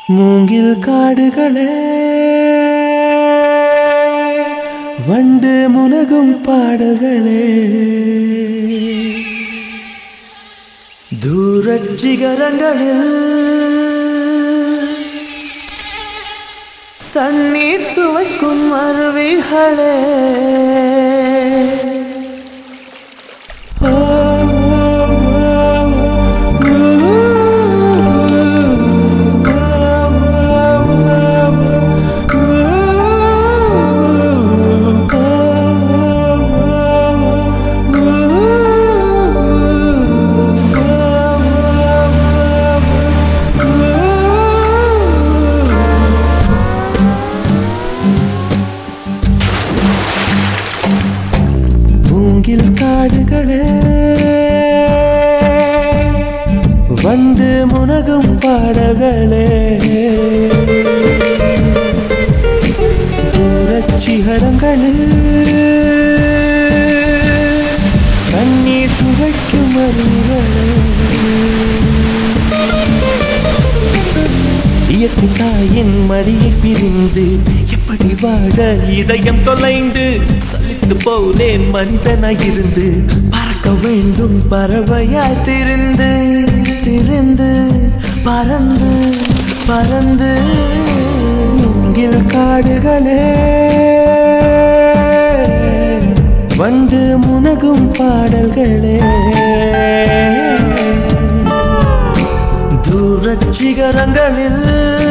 மூங்கில் காடுகளே வண்டு முனகும் பாடல்களே தூரச் சிகரங்களில் தண்ணீர் துவைக்கும் அருவிகளே ஓ, மூங்கில் காடுகளே வந்து முனகும் பாடல்களே தூரச் சிகரங்களில் கண்ணீர் துவைக்கும் அருவிகளே இயற்கை தாயின் மடியை பிரிந்து எப்படி வாழ இதயம் தொலைந்து சலித்து போனேன் மனிதனாயிருந்து பறக்க வேண்டும் பறவையாய் திரிந்து திரிந்து பறந்து பறந்து மூங்கில் காடுகளே வந்து முனகும் பாடல்களே தூரச் சிகரங்களில்